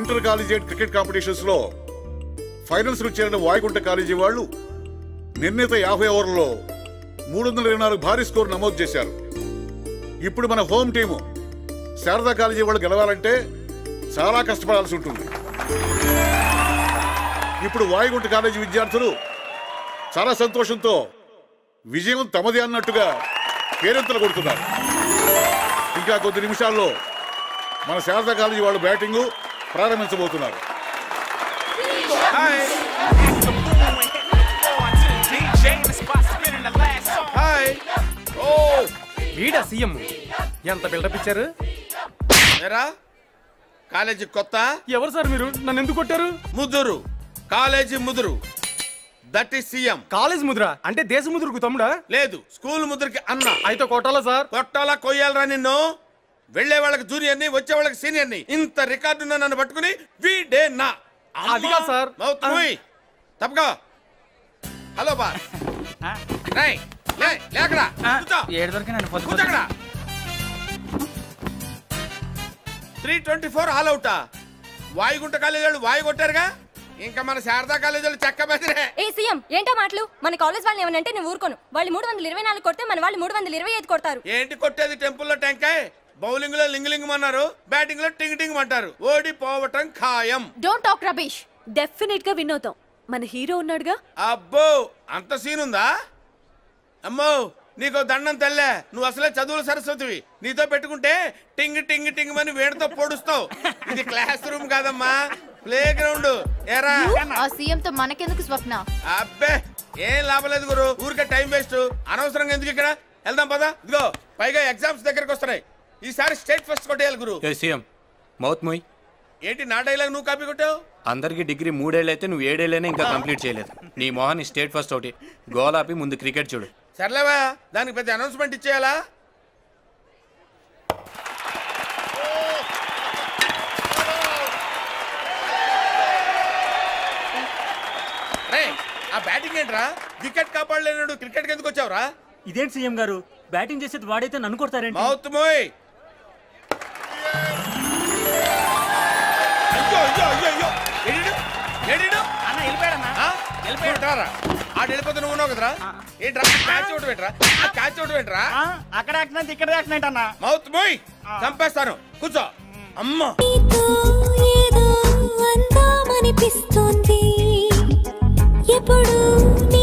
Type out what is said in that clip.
Inter collegiate cricket competitions లో finals కు చేరిన వాయుగుంట కాలేజీ వాళ్ళు నిర్ణీత యాభై ఓవర్లలో మూడు వందల ఇరవై నాలుగు భారీ స్కోర్ నమోదు చేశారు ఇప్పుడు మన హోమ్ టీము శారదా కాలేజీ వాళ్ళు గెలవాలంటే చాలా కష్టపడాల్సి ఉంటుంది ఇప్పుడు వాయుగుంట కాలేజీ విద్యార్థులు చాలా సంతోషంతో విజయం తమదే అన్నట్టుగా కేరింతలు కొడుతున్నారు ఇంకా కొద్ది నిమిషాల్లో మన శారదా కాలేజీ వాళ్ళు బ్యాటింగ్ ప్రారంభించబోతున్నారు హాయ్ ఓ వీడా సీఎం ఎంత బిల్డప్ ఇచ్చారు ఎరా కాలేజీ కొత్త ఎవరు సార్ మీరు నన్ను ఎందుకు కొట్టారు ముదురు కాలేజీ ముదురు దట్ ఈస్ సీఎం కాలేజ్ ముద్ర అంటే దేశ ముద్రకు తమ్ముడా లేదు స్కూల్ ముద్రకి అన్న అయితే కొట్టాలా సార్ కొట్టాలా కొయ్యాలరా నిన్ను వెళ్లే వాళ్ళకి జూనియర్ని వచ్చే వాళ్ళకి సీనియర్ని ఇంత రికార్డు ఉన్న నన్ను పట్టుకుని వీడే నా అది కాదు సార్. తప్పగా హలో బా రేయ్, లే లేకరా కూర్చో ఏడు దొరికి నన్ను పొద్దు కూర్చోకరా త్రీ ట్వంటీ ఫోర్ ఆల్ అవుటా వాయుగుంట కాలేజీ వాళ్ళు వాయు కొట్టారుగా ఇంకా మన శారదా కాలేజీ వాళ్ళు చెక్క బెదిరే ఏ సీఎం ఏంటో మాటలు మన కాలేజ్ వాళ్ళని ఏమనంటే నేను ఊరుకోను వాళ్ళు మూడు వందల ఇరవై నాలుగు కొడితే మన వాళ్ళు మూడు వందల ఇరవై ఐదు కొడతారు ఏంటి కొట్టేది టెంపుల్లో టెంకాయ్ బౌలింగ్ లో లింగ్ లింగ్ అన్నారు బ్యాటింగ్ లో టింగ్ టింగ్ అంటారు ఓడిపోవటం ఖాయం డోంట్ టాక్ రబీష్ డెఫినెట్ గా విన్ అవుతాం మన హీరో ఉన్నాడుగా అబ్బో అంత సీన్ ఉందా అమ్మో నీకు దండం తల్లే నువ్వు అసలే చదువుల సరస్వతివి నీతో పెట్టుకుంటే టింగ్ టింగ్ టింగ్ అని వేడితో పొడుస్తావు ఇది క్లాస్ రూమ్ కాదమ్మా ప్లే గ్రౌండ్ ఏరా ఆ సీఎం తో మనకెందుకు స్వప్న అబ్బే ఏం లాభం లేదు గురు ఊరికే టైం వేస్ట్ అనవసరంగా ఎందుకు ఇక్కడ వెళ్దాం పదా ఇదిగో పైగా ఎగ్జామ్స్ దగ్గరకు వస్తున్నాయి ఈసారి స్టేట్ ఫస్ట్ కొట్టేయాలి గురు ఏ సీఎం మౌత్ మొయ్ ఏంటి నా డైలాగ్ నువ్వు కాపీ కొట్టావు అందరికి డిగ్రీ మూడేళ్ళు అయితే నువ్వు ఏడేళ్ళైనా ఇంకా కంప్లీట్ చేయలేదు నీ మొహాన్ని స్టేట్ ఫస్ట్ ఒకటి గోలాపి ముందు క్రికెట్ చూడు సర్లేవా దానికి పెద్ద అనౌన్స్మెంట్ ఇచ్చేయాలా రేయ్, ఆ బ్యాటింగ్ ఏంట్రా వికెట్ కాపాడలేనాడు క్రికెట్ ఎందుకు వచ్చావురా ఇదేంటి సీఎం గారు బ్యాటింగ్ చేసేది వాడైతే నన్ను కొడతారేంటి మౌత్ మోయ్ అయ్యో అయ్యో అయ్యో అయ్యో ఎడిడు ఎడిడు అన్న వెళ్ళిపోయాడన్నా ఆ? వెళ్ళిపోయాడురా ఆడు వెళ్ళిపోతే నువ్వు ఉన్నావు కదరా ఏంట్రా క్యాచ్ ఒకటి పెట్టరా క్యాచ్ ఒకటి పెట్టరా అక్కడ యాక్సిడెంట్ ఇక్కడ యాక్సిడెంట్ అన్న మౌత్ మోయ్ చంపేస్తాను కూర్చో అమ్మ నీతో ఏదో అందామనిపిస్తోంది ఎప్పుడు